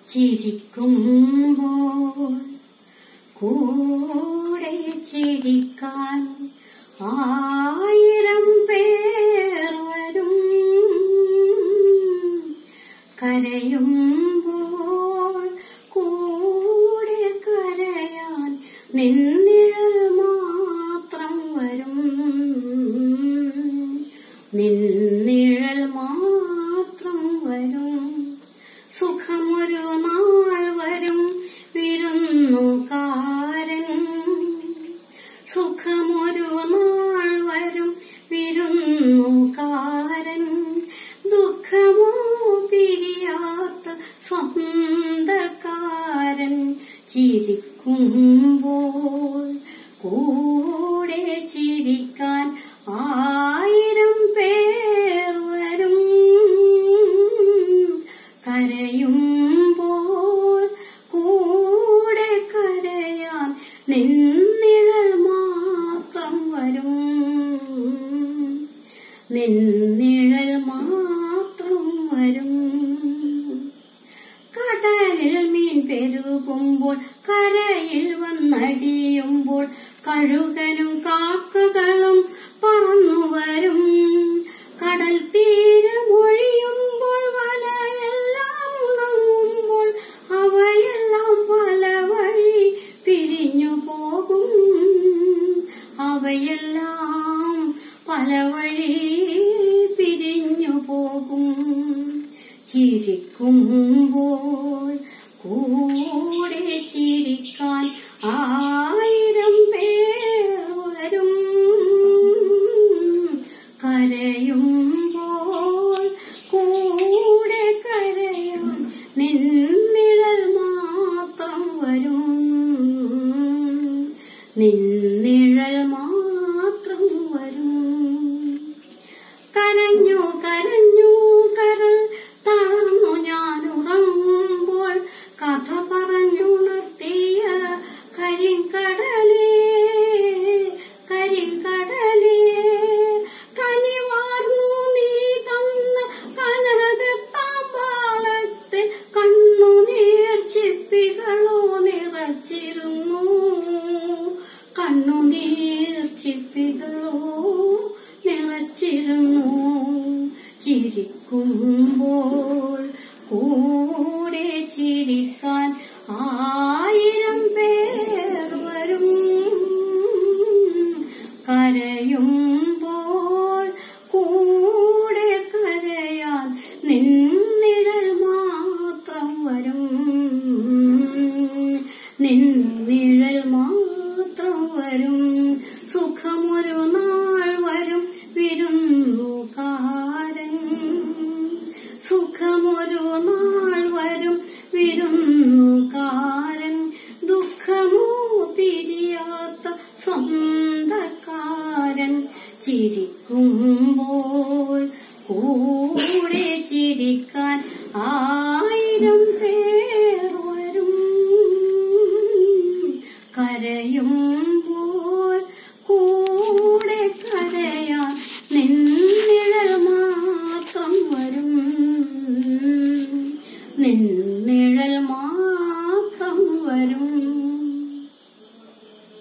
ചിരിക്കുമ്പോൾ കൂടെ ചിരിക്കാൻ ആയിരം പേർ വരും കരയുമ്പോൾ കൂടെ കരയാൻ നിന്നിഴൽ മാത്രം വരും നിന്നിഴൽ മാത്രം വരും സുഖമൊരു നാൾ വരും വിരുന്നുകാരൻ സുഖമൊരു നാൾ വരും വിരുന്നുകാരൻ ദുഃഖമോ പിരിയാത്ത സ്വന്തക്കാരൻ ചിരിക്കുമ്പോൾ കൂടെ ചിരിക്കാൻ ആയിരം പേർ വരും കരയുമ്പോൾ കൂടെ കരയാൻ നിന്നിഴൽ മാത്രം വരും നിന്നിഴൽ മാത്രം വരും കടലിൽ മീൻ പെരുകുമ്പോൾ കരയിൽ വന്നടിയുമ്പോൾ കഴുകനും കാക്കകളും പറന്നു വരും കടൽ തീരമൊഴിയുമ്പോൾ വലയെല്ലാം ഉണങ്ങുമ്പോൾ അവയെല്ലാം പല വഴി പിരിഞ്ഞു പോകും അവയെല്ലാം പല വഴി പിരിഞ്ഞു പോകും ചിരിക്കുമ്പോൾ കൂടെ ചിരിക്കാൻ ആയിരം പേർ വരും കരയുമ്പോൾ കൂടെ കരയാൻ നിന്നിഴൽ മാത്രം വരും നിന്നിഴൽ മാത്രം വരും കരഞ്ഞു കരഞ്ഞു കരൾ തളർന്നു ഞാൻ ഉറങ്ങുമ്പോൾ കഥ പറഞ്ഞുണർത്തിയ കരിങ്കടലേ കരിങ്കടലേ കനിവാർന്നു നീ തന്ന കനകത്താമ്പാളത്തെ കണ്ണുനീർ ചിപ്പികളോ നിറച്ചിരുന്നു കണ്ണുനീർ ചിപ്പികളോ നിറച്ചിരുന്നു ചിരിക്കുമ്പോൾ കൂടെ ചിരിക്കാൻ ആയിരം പേർ വരും കരയുമ്പോൾ കൂടെ കരയാൻ നിന്നിഴൽ മാത്രം വരും നിന്നിഴൽ മാത്രം വരും സുഖമൊരു നാൾ വരും വിരുന്നുകാരൻ സുഖമൊരു നാൾ വരും വിരുന്നുകാരൻ ദുഃഖമോ പിരിയാത്ത സ്വന്തക്കാരൻ ചിരിക്കുമ്പോൾ കൂടെ ചിരിക്കാൻ ആയിരം പേർ വരും കരയുമ്പോൾ കൂടെ കരയാൻ നിന്ന